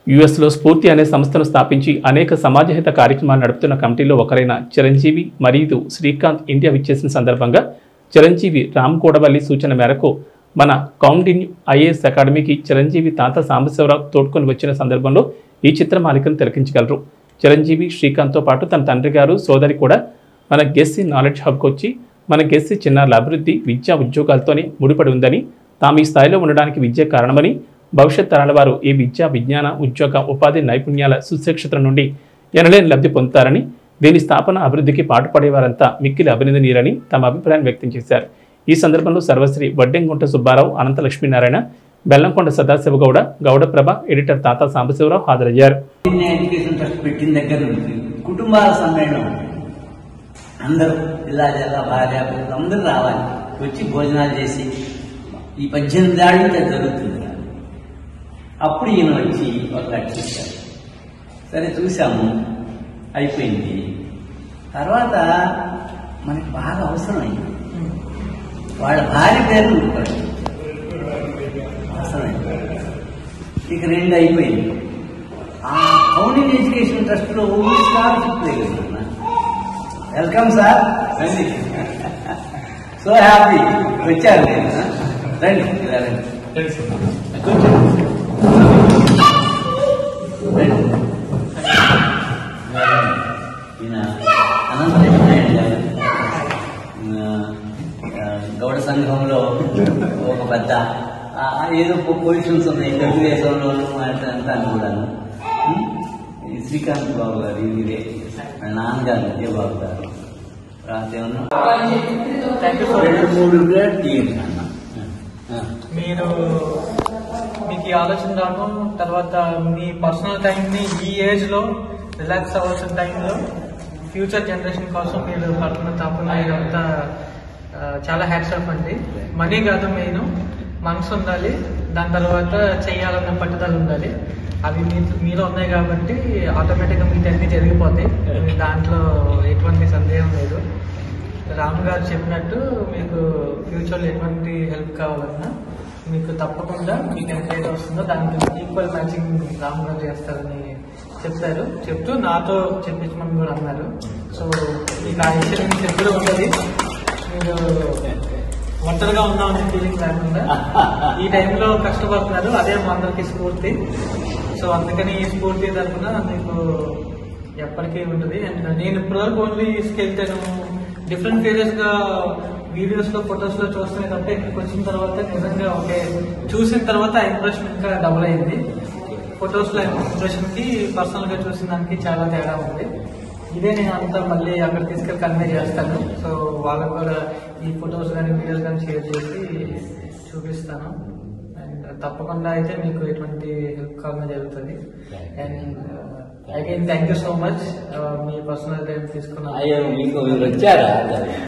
యుఎస్లో స్ఫూర్తి అనే సంస్థను స్థాపించి అనేక సమాజహిత కార్యక్రమాలు నడుపుతున్న కమిటీలో ఒకరైన చిరంజీవి మరియు శ్రీకాంత్ ఇండియా విచ్చేసిన సందర్భంగా చిరంజీవి రామ్ కోడవల్లి సూచన మేరకు మన కౌండిన్యూ ఐఏఎస్ అకాడమీకి చిరంజీవి తాత సాంబశివరావు తోడ్కొని వచ్చిన సందర్భంలో ఈ చిత్రమాలికను తిలకించగలరు చిరంజీవి శ్రీకాంత్తో పాటు తన తండ్రి గారు సోదరి కూడా మన గెస్సి నాలెడ్జ్ హబ్కి వచ్చి మన గెస్సి చిన్నారుల అభివృద్ధి విద్యా ఉద్యోగాలతోనే ముడిపడి ఉందని తాము ఈ స్థాయిలో ఉండడానికి విద్య కారణమని భవిష్యత్ తరాల వారు ఈ విద్యా విజ్ఞాన ఉద్యోగ ఉపాధి నైపుణ్యాల సుశిక్షత నుండి ఎనలేని లబ్ధి పొందుతారని దీని స్థాపన అభివృద్ధికి పాటుపడేవారంతా మిక్కిలి అభినందనీయులని తమ అభిప్రాయాన్ని వ్యక్తం చేశారు ఈ సందర్భంలో సర్వశ్రీ వడ్డెంగుంట సుబ్బారావు అనంత లక్ష్మీనారాయణ బెల్లంకొండ సదాశివగౌడ గౌడప్రభ ఎడిటర్ తాతా సాంబశివరావు హాజరయ్యారు ఇండియన్ ఎడ్యుకేషన్ ట్రస్ట్ పెట్టిన దగ్గర నుంచి కుటుంబాల సమ్మేళనం అందరూ పిల్ల జల్ల భార్య పిల్లలు అందరూ రావాలి వచ్చి భోజనాలు చేసి ఈ పద్దెనిమిది ఏళ్ళ నుంచి అది జరుగుతుంది అప్పుడు ఈయన వచ్చి ఒక లక్ష ఇచ్చారు సరే చూసాము అయిపోయింది తర్వాత మనకి బాగా అవసరమైంది వాళ్ళ భార్య పేరు ఉండిపోయింది అవసరమైంది ఇక రెండు అయిపోయింది ఆ కౌంటింగ్ ఎడ్యుకేషన్ ట్రస్ట్ లో స్కాలర్షిప్ లేదు వెల్కమ్ సార్ రండి సో హ్యాపీ వచ్చారు మీరు రండి ఇలా రండి కూర్చోండి. రండి. ఈయన అనంతనారాయణ గారు ఈయన, ఆ, గౌడ సంఘంలో ఒక పెద్ద ఆ, ఏదో పొజిషన్స్ ఉన్నాయి తెలుగుదేశంలోను అంతా కూడాను ఉం? ఈ శ్రీకాంత్ బాబు గారు ఇదే వాళ్ళ నాన్నగారు విజయబాబు గారు రాత్రేమన్నా రెండు మూడు గ్రేడ్ తీయండి అన్న ఆ, మీరు మీకు ఈ ఆలోచన రావడం తర్వాత మీ పర్సనల్ టైంని ఈ ఏజ్ లో రిలాక్స్ అవ్వాల్సిన టైంలో ఫ్యూచర్ జనరేషన్ కోసం మీరు పడుతున్న తపన ఇదంతా ఆ, చాలా హ్యాట్స్ ఆఫ్ అండి మనీ కాదు మెయిన్ మనసు ఉండాలి దాని తర్వాత చేయాలన్న పట్టుదల ఉండాలి అవి మీ మీలో ఉన్నాయి కాబట్టి ఆటోమేటిక్గా మీకు అన్ని జరిగిపోతాయి దాంట్లో ఎటువంటి సందేహం లేదు రామ్ గారు చెప్పినట్టు మీకు ఫ్యూచర్లో ఎటువంటి హెల్ప్ కావాలన్నా మీకు తప్పకుండా మీకు ఎంత అయితే వస్తుందో దానికి ఈక్వల్ మ్యాచింగ్ రామ్ గారు చేస్తారని చెప్తారు చెప్తూ నాతో చెప్పించమని కూడా అన్నారు సో మీకు ఆ విషయం మీకు ఎప్పుడు ఉంటుంది మీరు ఒంటరిగా ఉన్నామనే ఫీలింగ్ లేకుండా ఈ టైంలో కష్టపడుతున్నారు అదే మా అందరికి స్ఫూర్తి సో అందుకని ఈ స్ఫూర్తి తరఫున మీకు ఎప్పటికీ ఉంటుంది అండ్ నేను ఇప్పటివరకు ఓన్లీ వెళ్తాను డిఫరెంట్ ఫేజెస్ గా వీడియోస్ లో ఫొటోస్ లో చూస్తున్న తప్ప ఇక్కడికి వచ్చిన తర్వాత నిజంగా ఓకే చూసిన తర్వాత ఆ ఇంప్రెషన్ ఇంకా డబుల్ అయింది ఫొటోస్ లో ఇంప్రెషన్ కి పర్సనల్ గా చూసిన దానికి చాలా తేడా ఉంది ఇదే నేను అంతా మళ్ళీ అక్కడ తీసుకెళ్ళి కన్వే చేస్తాను సో వాళ్ళకు కూడా ఈ ఫొటోస్ కానీ వీడియోస్ కానీ షేర్ చేసి చూపిస్తాను అండ్ తప్పకుండా అయితే మీకు ఎటువంటి హెల్ప్ కావాలన్నా జరుగుతుంది and again thank you so much మీ పర్సనల్ టైం తీసుకున్న అయ్యో మీకు మీరు వచ్చారా